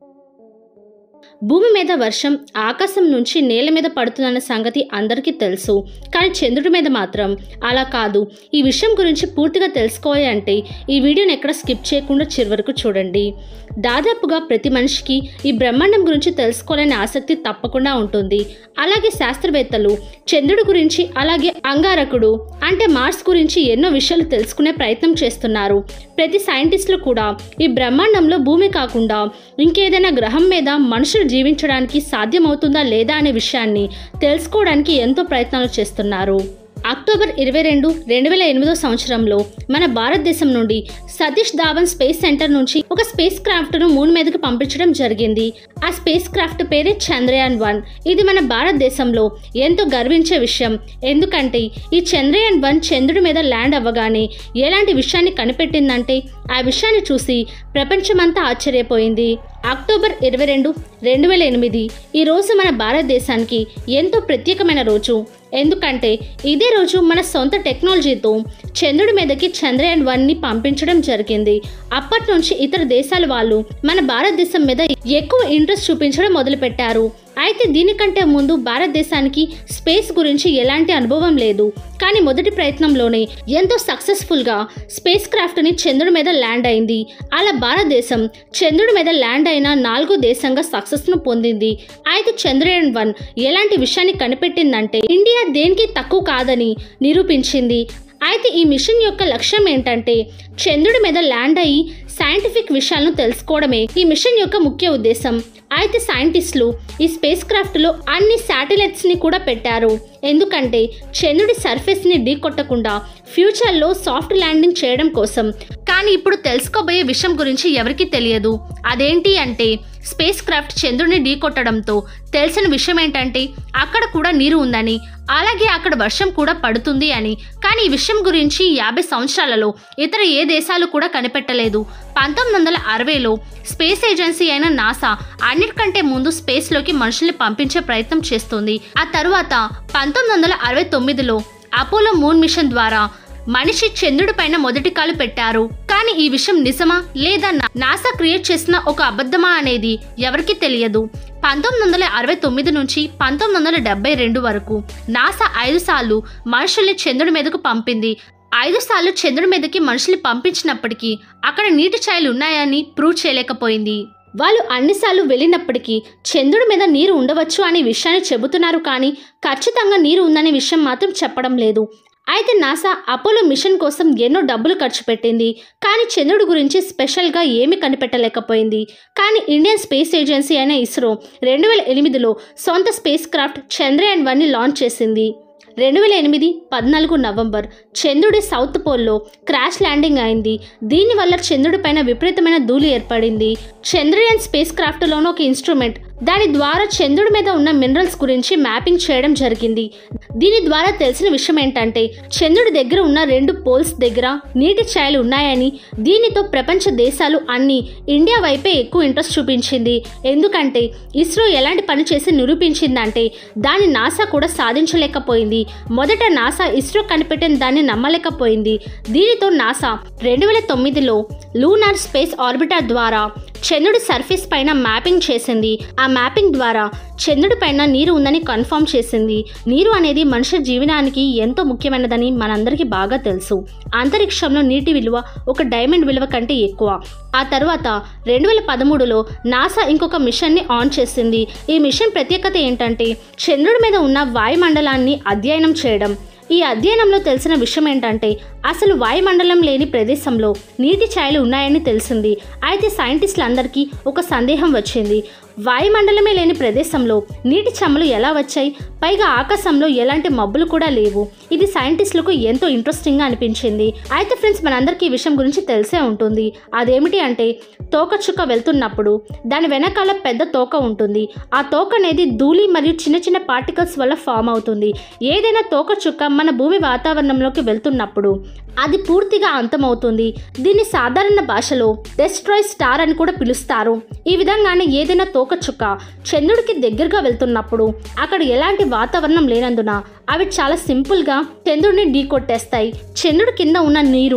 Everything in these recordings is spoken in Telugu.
భూమి మీద వర్షం ఆకాశం నుంచి నేల మీద పడుతుందన్న సంగతి అందరికీ తెలుసు కానీ చంద్రుడి మీద మాత్రం అలా కాదు ఈ విషయం గురించి పూర్తిగా తెలుసుకోవాలి అంటే ఈ వీడియోని ఎక్కడ స్కిప్ చేయకుండా చివరి వరకు చూడండి దాదాపుగా ప్రతి మనిషికి ఈ బ్రహ్మాండం గురించి తెలుసుకోవాలనే ఆసక్తి తప్పకుండా ఉంటుంది అలాగే శాస్త్రవేత్తలు చంద్రుడి గురించి అలాగే అంగారకుడు అంటే మార్స్ గురించి ఎన్నో విషయాలు తెలుసుకునే ప్రయత్నం చేస్తున్నారు ప్రతి సైంటిస్టులు కూడా ఈ బ్రహ్మాండంలో భూమి కాకుండా ఇంకేదైనా గ్రహం మీద మనుషులు జీవించడానికి సాధ్యమవుతుందా లేదా అనే విషయాన్ని తెలుసుకోవడానికి ఎంతో ప్రయత్నాలు చేస్తున్నారు అక్టోబర్ ఇరవై రెండు రెండు వేల ఎనిమిదో సంవత్సరంలో మన భారతదేశం నుండి సతీష్ ధావన్ స్పేస్ సెంటర్ నుంచి ఒక స్పేస్ క్రాఫ్ట్ను మూన్ మీదకి పంపించడం జరిగింది ఆ స్పేస్ క్రాఫ్ట్ పేరే చంద్రయాన్ వన్ ఇది మన భారతదేశంలో ఎంతో గర్వించే విషయం ఎందుకంటే ఈ చంద్రయాన్ వన్ చంద్రుడి మీద ల్యాండ్ అవ్వగానే ఎలాంటి విషయాన్ని కనిపెట్టిందంటే ఆ విషయాన్ని చూసి ప్రపంచమంతా ఆశ్చర్యపోయింది అక్టోబర్ ఇరవై రెండు రెండు వేల ఎనిమిది ఈ రోజు మన భారతదేశానికి ఎంతో ప్రత్యేకమైన రోజు ఎందుకంటే ఇదే రోజు మన సొంత టెక్నాలజీతో చంద్రుడి మీదకి చంద్రయాన్ వన్ని పంపించడం జరిగింది అప్పటి నుంచి ఇతర దేశాల వాళ్ళు మన భారతదేశం మీద ఎక్కువ ఇంట్రెస్ట్ చూపించడం మొదలుపెట్టారు అయితే దీనికంటే ముందు భారతదేశానికి స్పేస్ గురించి ఎలాంటి అనుభవం లేదు కానీ మొదటి ప్రయత్నంలోనే ఎంతో సక్సెస్ఫుల్గా స్పేస్ క్రాఫ్ట్ని చంద్రుడి మీద ల్యాండ్ అయింది అలా భారతదేశం చంద్రుడి మీద ల్యాండ్ అయిన నాలుగో దేశంగా సక్సెస్ను పొందింది అయితే చంద్రయాన్ వన్ ఎలాంటి విషయాన్ని కనిపెట్టిందంటే ఇండియా దేనికి తక్కువ కాదని నిరూపించింది అయితే ఈ మిషన్ యొక్క లక్ష్యం ఏంటంటే చంద్రుడి మీద ల్యాండ్ అయ్యి సైంటిఫిక్ విషయాలను తెలుసుకోవడమే ఈ మిషన్ యొక్క ముఖ్య ఉద్దేశం అయితే సైంటిస్టులు ఈ స్పేస్ క్రాఫ్ట్లో అన్ని శాటిలైట్స్ని కూడా పెట్టారు ఎందుకంటే చంద్రుడి సర్ఫేస్ని ఢీ కొట్టకుండా ఫ్యూచర్లో సాఫ్ట్ ల్యాండింగ్ చేయడం కోసం కానీ ఇప్పుడు తెలుసుకోబోయే విషయం గురించి ఎవరికీ తెలియదు అదేంటి అంటే స్పేస్ క్రాఫ్ట్ చంద్రుడిని ఢీ కొట్టడంతో తెలిసిన విషయం ఏంటంటే అక్కడ కూడా నీరు ఉందని అలాగే అక్కడ వర్షం కూడా పడుతుంది అని కానీ ఈ విషయం గురించి యాభై సంవత్సరాలలో ఇతర ఏ దేశాలు కూడా కనిపెట్టలేదు పంతొమ్మిది వందల అరవైలో స్పేస్ ఏజెన్సీ అయిన నాసా అన్నిటికంటే ముందు స్పేస్లోకి మనుషుల్ని పంపించే ప్రయత్నం చేస్తుంది ఆ తరువాత పంతొమ్మిది వందల అరవై తొమ్మిదిలో అపోలో మూన్ మిషన్ ద్వారా మనిషి చంద్రుడి పైన మొదటి కాలు పెట్టారు కానీ ఈ విషయం నిజమా లేదా నా- నాసా క్రియేట్ చేసిన ఒక అబద్ధమా అనేది ఎవరికీ తెలియదు పంతొమ్మిది వందల అరవై తొమ్మిది నుంచి పంతొమ్మిది వందల డెబ్బై రెండు వరకు నాసా ఐదు సార్లు మనుషుల్ని చంద్రుడి మీదకు పంపింది ఐదు సార్లు చంద్రుడి మీదకి మనుషుల్ని పంపించినప్పటికీ అక్కడ నీటి ఛాయలు ఉన్నాయని ప్రూవ్ చేయలేకపోయింది వాళ్ళు అన్నిసార్లు వెళ్ళినప్పటికీ చంద్రుడి మీద నీరు ఉండవచ్చు అనే విషయాన్ని చెబుతున్నారు కానీ ఖచ్చితంగా నీరు ఉందనే విషయం మాత్రం చెప్పడం లేదు అయితే నాసా అపోలో మిషన్ కోసం ఎన్నో డబ్బులు ఖర్చు పెట్టింది కానీ చంద్రుడి గురించి స్పెషల్గా ఏమీ కనిపెట్టలేకపోయింది కానీ ఇండియన్ స్పేస్ ఏజెన్సీ అయిన ఇస్రో రెండు వేల ఎనిమిదిలో సొంత స్పేస్ క్రాఫ్ట్ చంద్రయాన్ వన్ని లాంచ్ చేసింది రెండు వేల ఎనిమిది పద్నాలుగు నవంబర్ చంద్రుడి సౌత్ పోల్లో క్రాష్ ల్యాండింగ్ అయింది దీనివల్ల చంద్రుడి పైన విపరీతమైన ధూళి ఏర్పడింది చంద్రయాన్ స్పేస్ క్రాఫ్ట్లోని ఒక ఇన్స్ట్రుమెంట్ దాని ద్వారా చంద్రుడి మీద ఉన్న మినరల్స్ గురించి మ్యాపింగ్ చేయడం జరిగింది దీని ద్వారా తెలిసిన విషయం ఏంటంటే చంద్రుడి దగ్గర ఉన్న రెండు పోల్స్ దగ్గర నీటి ఛాయలు ఉన్నాయని దీనితో ప్రపంచ దేశాలు అన్ని ఇండియా వైపే ఎక్కువ ఇంట్రెస్ట్ చూపించింది ఎందుకంటే ఇస్రో ఎలాంటి పని చేసి నిరూపించిందంటే దాన్ని నాసా కూడా సాధించలేకపోయింది మొదట నాసా ఇస్రో కనిపెట్టిన దాన్ని నమ్మలేకపోయింది దీనితో నాసా రెండు వేల తొమ్మిదిలో లూనార్ స్పేస్ ఆర్బిటర్ ద్వారా చంద్రుడి సర్ఫేస్ పైన మ్యాపింగ్ చేసింది ఆ మ్యాపింగ్ ద్వారా చంద్రుడి పైన నీరు ఉందని కన్ఫర్మ్ చేసింది నీరు అనేది మనిషి జీవనానికి ఎంతో ముఖ్యమైనదని మనందరికీ బాగా తెలుసు అంతరిక్షంలో నీటి విలువ ఒక డైమండ్ విలువ కంటే ఎక్కువ ఆ తర్వాత రెండు వేల పదమూడులో నాసా ఇంకొక మిషన్ని ఆన్ చేసింది ఈ మిషన్ ప్రత్యేకత ఏంటంటే చంద్రుడి మీద ఉన్న వాయుమండలాన్ని అధ్యయనం చేయడం ఈ అధ్యయనంలో తెలిసిన విషయం ఏంటంటే అసలు వాయుమండలం లేని ప్రదేశంలో నీటి ఛాయలు ఉన్నాయని తెలిసింది అయితే సైంటిస్టులందరికీ ఒక సందేహం వచ్చింది వాయుమండలమే లేని ప్రదేశంలో నీటి చెమ్మలు ఎలా వచ్చాయి పైగా ఆకాశంలో ఎలాంటి మబ్బులు కూడా లేవు ఇది సైంటిస్టులకు ఎంతో ఇంట్రెస్టింగ్గా అనిపించింది అయితే ఫ్రెండ్స్ మనందరికీ ఈ విషయం గురించి తెలిసే ఉంటుంది అదేమిటి అంటే తోక చుక్క వెళ్తున్నప్పుడు దాని వెనకాల పెద్ద తోక ఉంటుంది ఆ తోక అనేది ధూళి మరియు చిన్న చిన్న పార్టికల్స్ వల్ల ఫామ్ అవుతుంది ఏదైనా తోక చుక్క మన భూమి వాతావరణంలోకి వెళ్తున్నప్పుడు అది పూర్తిగా అంతమవుతుంది దీన్ని సాధారణ భాషలో డెస్ట్రాయ్ స్టార్ అని కూడా పిలుస్తారు ఈ విధంగానే ఏదైనా తోక చుక్క చంద్రుడికి దగ్గరగా వెళ్తున్నప్పుడు అక్కడ ఎలాంటి వాతావరణం లేనందున అవి చాలా సింపుల్గా చంద్రుడిని ఢీకొట్టేస్తాయి చంద్రుడి కింద ఉన్న నీరు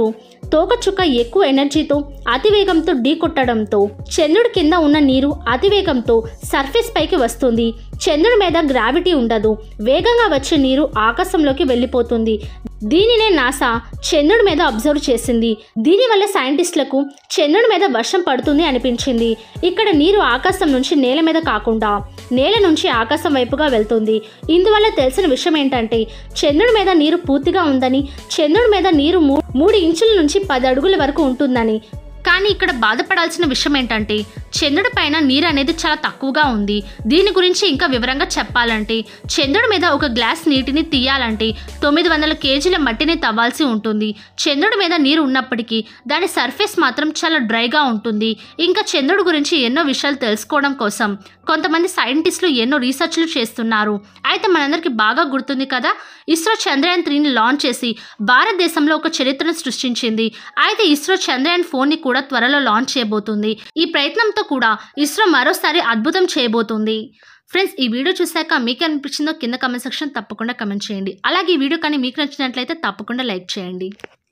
తోకచుక్క ఎక్కువ ఎనర్జీతో అతివేగంతో ఢీకొట్టడంతో చంద్రుడి కింద ఉన్న నీరు అతివేగంతో సర్ఫేస్ పైకి వస్తుంది చంద్రుడి మీద గ్రావిటీ ఉండదు వేగంగా వచ్చే నీరు ఆకాశంలోకి వెళ్ళిపోతుంది దీనినే నాసా చంద్రుడి మీద అబ్జర్వ్ చేసింది దీనివల్ల సైంటిస్టులకు చంద్రుడి మీద వర్షం పడుతుంది అనిపించింది ఇక్కడ నీరు ఆకాశం నుంచి నేల మీద కాకుండా నేల నుంచి ఆకాశం వైపుగా వెళ్తుంది ఇందువల్ల తెలిసిన విషయం ఏంటంటే చంద్రుడి మీద నీరు పూర్తిగా ఉందని చంద్రుడి మీద నీరు మూ- మూడు ఇంచుల నుంచి పది అడుగుల వరకు ఉంటుందని కానీ ఇక్కడ బాధపడాల్సిన విషయం ఏంటంటే చంద్రుడి పైన నీరు అనేది చాలా తక్కువగా ఉంది దీని గురించి ఇంకా వివరంగా చెప్పాలంటే చంద్రుడి మీద ఒక గ్లాస్ నీటిని తీయాలంటే తొమ్మిది వందల కేజీల మట్టిని తవ్వాల్సి ఉంటుంది చంద్రుడి మీద నీరు ఉన్నప్పటికీ దాని సర్ఫేస్ మాత్రం చాలా డ్రైగా ఉంటుంది ఇంకా చంద్రుడి గురించి ఎన్నో విషయాలు తెలుసుకోవడం కోసం కొంతమంది సైంటిస్టులు ఎన్నో రీసెర్చ్లు చేస్తున్నారు అయితే మనందరికీ బాగా గుర్తుంది కదా ఇస్రో చంద్రయాన్ త్రీని లాంచ్ చేసి భారతదేశంలో ఒక చరిత్రను సృష్టించింది అయితే ఇస్రో చంద్రయాన్ ఫోన్ని కూడా త్వరలో లాంచ్ చేయబోతుంది ఈ ప్రయత్నంతో కూడా ఇస్రో మరోసారి అద్భుతం చేయబోతుంది ఫ్రెండ్స్ ఈ వీడియో చూశాక మీకు అనిపించిందో కింద కమెంట్ సెక్షన్ తప్పకుండా కమెంట్ చేయండి అలాగే ఈ వీడియో కానీ మీకు నచ్చినట్లయితే తప్పకుండా లైక్ చేయండి